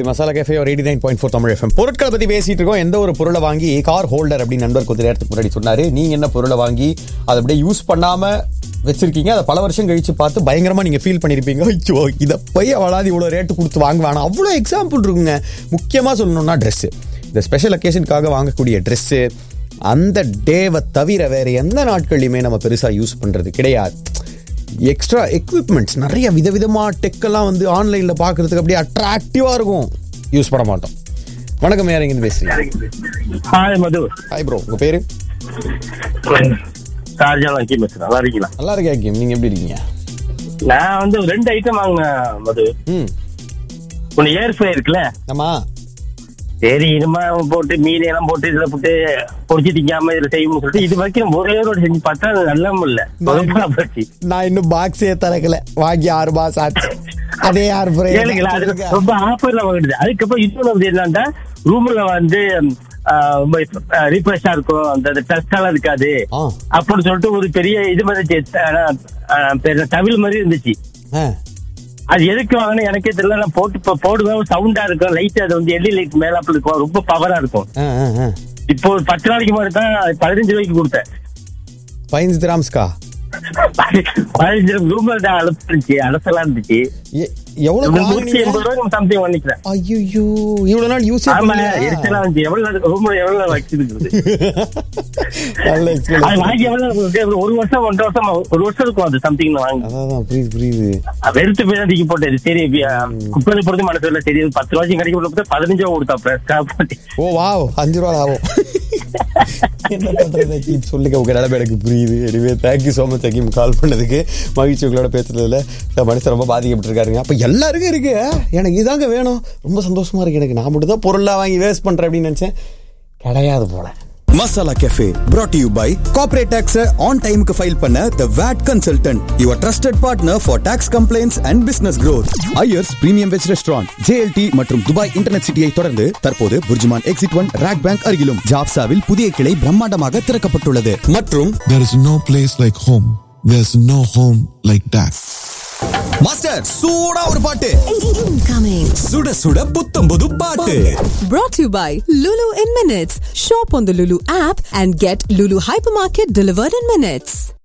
Masala café ஒரு eighty nine point four Tamil FM பொருட்களை பற்றி பேசிட்டு இருக்கோம் எந்த ஒரு பொருளை வாங்கி கார் ஹோல்டர் அப்படின்னு நண்பர் கொஞ்ச நேரத்துக்கு முன்னாடி சொன்னாரு நீங்க என்ன பொருளை வாங்கி அதை அப்படியே யூஸ் பண்ணாம வச்சிருக்கீங்க அதை பல வருஷம் கழிச்சு பார்த்து பயங்கரமா நீங்க ஃபீல் பண்ணிருப்பீங்க ஐயோ இதை போய் அவளாது இவ்வளோ ரேட்டு கொடுத்து வாங்குவானா அவ்வளோ எக்ஸாம்பிள் இருக்குங்க முக்கியமாக சொல்லணும்னா ட்ரெஸ்ஸு இந்த ஸ்பெஷல் அக்கேஷனுக்காக வாங்கக்கூடிய ட்ரெஸ்ஸு அந்த டேவை தவிர வேற எந்த நாட்கள்லையுமே நம்ம பெருசாக யூஸ் பண்றது கிடையாது எக்ஸ்ட்ரா எக்யூப்மெண்ட்ஸ் நிறைய விதவிதமாக டெக்கெல்லாம் வந்து ஆன்லைனில் பார்க்கறதுக்கு அப்படியே அட்ராக்டிவாக இருக்கும் யூஸ் பண்ண மாட்டோம் வணக்கம் யார் எங்கேருந்து பேசுறீங்க ஹாய் மது ஹாய் ப்ரோ உங்கள் பேர் ஷார்ஜா லங்கி பேசுறேன் நல்லா இருக்கீங்களா நல்லா இருக்கே கேம் நீங்கள் எப்படி இருக்கீங்க நான் வந்து ஒரு ரெண்டு ஐட்டம் வாங்கினேன் மது ம் ஒன்னு ஏர் ஃப்ரை இருக்குல்ல ஆமா சரி இனிமே போட்டு மீன் எல்லாம் போட்டு இதுல போட்டு பொடிச்சு திங்காம இதுல செய்யணும்னு சொல்லிட்டு இது வரைக்கும் ஒரே ஒரு செஞ்சு பார்த்தா அது நல்லா இல்ல சொதப்பலா போச்சு நான் இன்னும் பாக்ஸே திறக்கல வாங்கி ஆறு மாசம் ஆச்சு அதே ஆறு கேளுங்களா அது ரொம்ப ஆஃபர்ல வாங்கிடுது அதுக்கப்புறம் இன்னொன்று வந்து என்னன்னா ரூம்ல வந்து ரீஃப்ரெஷ்ஷா இருக்கும் அந்த டஸ்ட் எல்லாம் இருக்காது ஆ அப்படின்னு சொல்லிட்டு ஒரு பெரிய இது மாதிரி தவில் மாதிரி இருந்துச்சு ஆ அது எதுக்கு வாங்கினா எனக்கே தெரியல நான் போட்டு போ- போடுவேன் சவுண்டா இருக்கும் லைட் அது வந்து எல்இ லைட் மேலாப்புல இருக்கும் ரொம்ப பவரா இருக்கும் ஆ ஆ ஆ இப்போ ஒரு பத்து நாளைக்கு மாதிரி தான் பதினஞ்சு ரூபாய்க்கு கொடுத்தேன் பதினஞ்சு திராம்ஸ்கா பதினஞ்சு ரூபாய் தான் அலசு இருந்துச்சு அலசலா இருந்துச்சு எ- எவ்வளவு நூத்தி வாங்குனீங்க எண்பது ரூபாய்க்கு சம்திங் பண்ணிக்கிறேன் ஐயோ இவ்வளவு நாள் யூஸ் ஆமா எரிச்சலா இருந்துச்சு எவ்வளவு ரூம் எவ்வளவு வச்சிருக்கு நல்ல அது எக்ஸ்பீரியன்ஸ் வாங்கி எவ்வளவு இருக்கு? ஒரு வருஷம் ஒன்றரை வருஷம் ஒரு வருஷம் இருக்கும் அது சம்திங் வாங்கி அதான் புரியுது புரியுது வெறுத்து போய் தான் தூக்கி போட்டது சரி குப்பை பொறுத்து மனசு இல்ல சரி இது பத்து ரூபாய்க்கு கிடைக்க போட்டு பதினஞ்சு ரூபா கொடுத்தாப்ல ஓ வாவ் அஞ்சு ரூபா ஆகும் என்ன பண்றது அக்கீம் சொல்லுங்க உங்க நிலைமை எனக்கு புரியுது anyway thank you so much Hakeem call பண்ணதுக்கு மகிழ்ச்சி உங்களோட பேசுறதுல இந்த மனுஷன் ரொம்ப பாதிக்கப்பட்டிருக்காருங்க அப்ப எல்லாருக்கும் இருக்கு எனக்கு இதாங்க வேணும் ரொம்ப சந்தோஷமா இருக்கு எனக்கு நான் மட்டும் தான் பொருளா வாங்கி வேஸ்ட் பண்றேன் அப்படின்னு நினைச்சேன் கிடையாது போல Masala café brought to you by corporate tax on டைமுக்கு ஃபைல் பண்ண the VAT consultant your trusted partner for tax complaints and business growth Iyers premium veg restaurant JLT மற்றும் துபாய் இன்டர்நெட் சிட்டியை தொடர்ந்து தற்போது Burjuman exit one RAK bank அருகிலும் ஜாப்சாவில் புதிய கிளை பிரம்மாண்டமாக திறக்கப்பட்டுள்ளது மற்றும் There is no place like home. There's no home like that. Master சூடா ஒரு பாட்டு Incoming. சுட சுட புத்தம் புது பாட்டு Brought to you by Lulu in Minutes. Shop on the Lulu app and get Lulu Hypermarket delivered in minutes.